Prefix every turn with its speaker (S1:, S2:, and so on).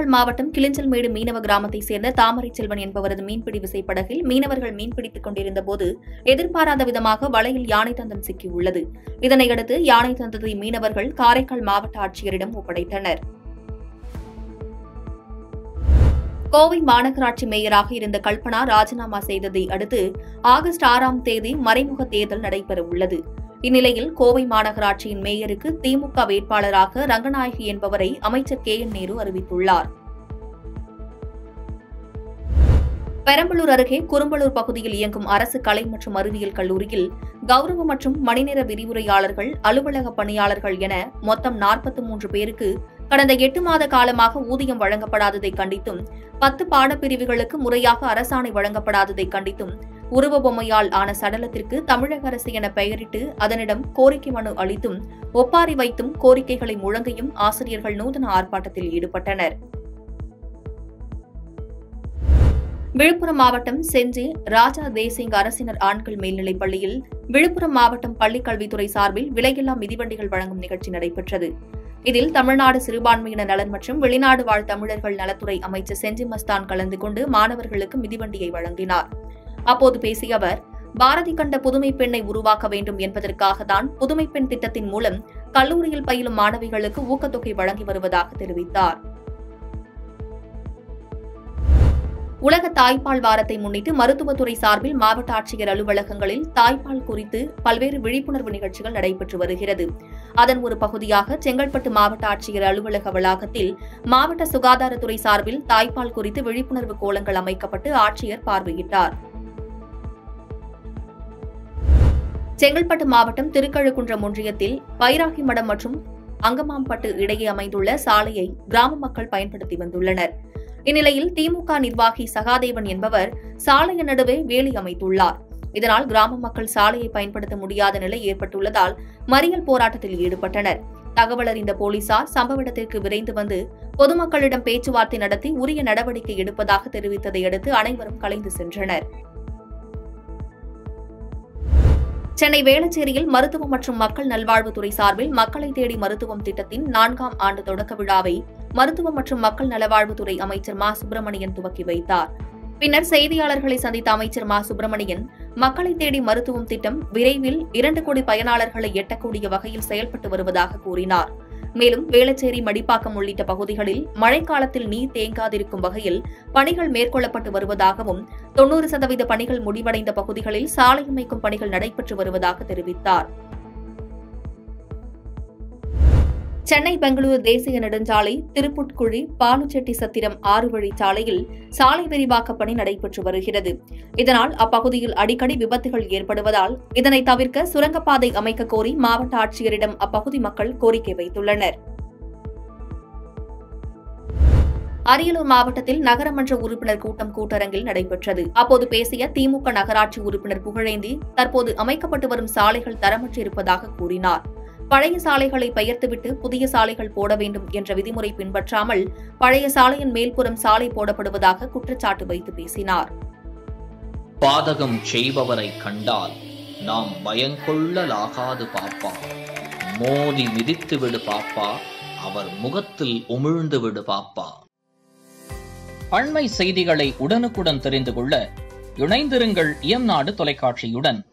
S1: திண்டுக்கல் மாவட்டம் கிளிஞ்சல்மேடு மீனவ கிராமத்தைச் சேர்ந்த தாமரை செல்வன் என்பவரது மீன்பிடி விசைப்படகில் மீனவர்கள் மீன்பிடித்துக் கொண்டிருந்த போது எதிர்பாராத விதமாக வலையில் யானை தந்தம் சிக்கியுள்ளது இதனையடுத்து யானை தந்தத்தை மீனவர்கள் காரைக்கால் மாவட்ட ஆட்சியரிடம் ஒப்படைத்தனர் கோவை மாநகராட்சி மேயராக இருந்த கல்பனா ராஜினாமா செய்ததை அடுத்து ஆகஸ்ட் ஆறாம் தேதி மறைமுக தேர்தல் நடைபெறவுள்ளது இந்நிலையில் கோவை மாநகராட்சியின் மேயருக்கு திமுக வேட்பாளராக ரங்கநாயகி என்பவரை அமைச்சர் கே என் நேரு அறிவித்துள்ளார் பெரம்பலூர் அருகே குறும்பலூர் பகுதியில் இயங்கும் அரசு கலை மற்றும் அறிவியல் கல்லூரியில் கௌரவ மற்றும் மணிநேர விரிவுரையாளர்கள் அலுவலக பணியாளர்கள் என மொத்தம் நாற்பத்தி மூன்று பேருக்கு கடந்த எட்டு மாத காலமாக ஊதியம் வழங்கப்படாததை கண்டித்தும் பத்து பாடப்பிரிவுகளுக்கு முறையாக அரசாணை வழங்கப்படாததை கண்டித்தும் உருவ பொம்மையால் ஆன சடலத்திற்கு தமிழக அரசு என பெயரிட்டு அதனிடம் கோரிக்கை மனு அளித்தும் ஒப்பாரி வைத்தும் கோரிக்கைகளை முழங்கியும் ஆசிரியர்கள் நூதன ஆர்ப்பாட்டத்தில் ஈடுபட்டனர் விழுப்புரம் மாவட்டம் செஞ்சி ராஜா தேசிங் அரசினர் ஆண்கள் மேல்நிலைப் பள்ளியில் விழுப்புரம் மாவட்டம் பள்ளிக் கல்வித்துறை சார்பில் விலையில்லா மிதிவண்டிகள் வழங்கும் நிகழ்ச்சி நடைபெற்றது இதில் தமிழ்நாடு சிறுபான்மையினர் நலன் மற்றும் வெளிநாடு வாழ் தமிழர்கள் நலத்துறை அமைச்சர் செஞ்சி மஸ்தான் கலந்து கொண்டு மாணவர்களுக்கு மிதிவண்டியை வழங்கினார் அப்போது பேசிய அவர் பாரதி கண்ட புதுமை பெண்ணை உருவாக்க வேண்டும் என்பதற்காக தான் புதுமை பெண் திட்டத்தின் மூலம் கல்லூரியில் பயிலும் மாணவிகளுக்கு ஊக்கத்தொகை வழங்கி வருவதாக தெரிவித்தார் உலக தாய்ப்பால் வாரத்தை முன்னிட்டு மருத்துவத்துறை சார்பில் மாவட்ட ஆட்சியர் அலுவலகங்களில் தாய்ப்பால் குறித்து பல்வேறு விழிப்புணர்வு நிகழ்ச்சிகள் நடைபெற்று வருகிறது அதன் ஒரு பகுதியாக செங்கல்பட்டு மாவட்ட ஆட்சியர் அலுவலக வளாகத்தில் மாவட்ட சுகாதாரத்துறை சார்பில் தாய்ப்பால் குறித்து விழிப்புணர்வு கோலங்கள் அமைக்கப்பட்டு ஆட்சியர் பார்வையிட்டார் செங்கல்பட்டு மாவட்டம் திருக்கழுக்குன்றம் ஒன்றியத்தில் பைராகி மடம் மற்றும் அங்கமாம்பட்டு இடையே அமைந்துள்ள சாலையை கிராம மக்கள் பயன்படுத்தி வந்துள்ளனர் இந்நிலையில் திமுக நிர்வாகி சகாதேவன் என்பவர் சாலையின் நடுவே வேலி அமைத்துள்ளார் இதனால் கிராம மக்கள் சாலையை பயன்படுத்த முடியாத நிலை ஏற்பட்டுள்ளதால் மறியல் போராட்டத்தில் ஈடுபட்டனர் தகவல் அறிந்த போலீசார் சம்பவ இடத்திற்கு விரைந்து வந்து பொதுமக்களிடம் பேச்சுவார்த்தை நடத்தி உரிய நடவடிக்கை எடுப்பதாக தெரிவித்ததை அடுத்து அனைவரும் கலைந்து சென்றனர் சென்னை வேளச்சேரியில் மருத்துவம் மற்றும் மக்கள் நல்வாழ்வுத்துறை சார்பில் மக்களை தேடி மருத்துவம் திட்டத்தின் நான்காம் ஆண்டு தொடக்க விழாவை மருத்துவம் மற்றும் மக்கள் நலவாழ்வுத்துறை அமைச்சர் மா சுப்பிரமணியன் துவக்கி வைத்தார் பின்னர் செய்தியாளர்களை சந்தித்த அமைச்சர் மா சுப்பிரமணியன் மக்களை தேடி மருத்துவம் திட்டம் விரைவில் இரண்டு கோடி பயனாளர்களை எட்டக்கூடிய வகையில் செயல்பட்டு வருவதாக கூறினார் மேலும் வேளச்சேரி மடிப்பாக்கம் உள்ளிட்ட பகுதிகளில் மழைக்காலத்தில் நீர் தேங்காதிருக்கும் வகையில் பணிகள் மேற்கொள்ளப்பட்டு வருவதாகவும் தொன்னூறு சதவீத பணிகள் முடிவடைந்த பகுதிகளில் சாலை அமைக்கும் பணிகள் நடைபெற்று வருவதாக தெரிவித்தார் சென்னை பெங்களூரு தேசிய நெடுஞ்சாலை திருப்புட்குழி பாலுச்செட்டி சத்திரம் ஆறு வழிச்சாலையில் சாலை விரிவாக்க பணி நடைபெற்று வருகிறது இதனால் அப்பகுதியில் அடிக்கடி விபத்துகள் ஏற்படுவதால் இதனை தவிர்க்க சுரங்கப்பாதை அமைக்க கோரி மாவட்ட ஆட்சியரிடம் அப்பகுதி மக்கள் கோரிக்கை வைத்துள்ளனர் அரியலூர் மாவட்டத்தில் நகரமன்ற உறுப்பினர் கூட்டம் கூட்டரங்கில் நடைபெற்றது அப்போது பேசிய திமுக நகராட்சி உறுப்பினர் புகழேந்தி தற்போது அமைக்கப்பட்டு வரும் சாலைகள் தரமற்று இருப்பதாக கூறினார் பழைய சாலைகளை பெயர்த்துவிட்டு புதிய சாலைகள் போட வேண்டும் என்ற விதிமுறை பின்பற்றாமல் பழைய சாலையின் மேல்புறம் சாலை போடப்படுவதாக குற்றச்சாட்டு வைத்து பேசினார்
S2: பாதகம் செய்பவரை கண்டால் நாம் பயங்கொள்ளலாகாது பாப்பா மோதி மிதித்து விடு பாப்பா அவர் முகத்தில் உமிழ்ந்து விடு பாப்பா அண்மை செய்திகளை உடனுக்குடன் தெரிந்து கொள்ள இணைந்திருங்கள் இயம்நாடு தொலைக்காட்சியுடன்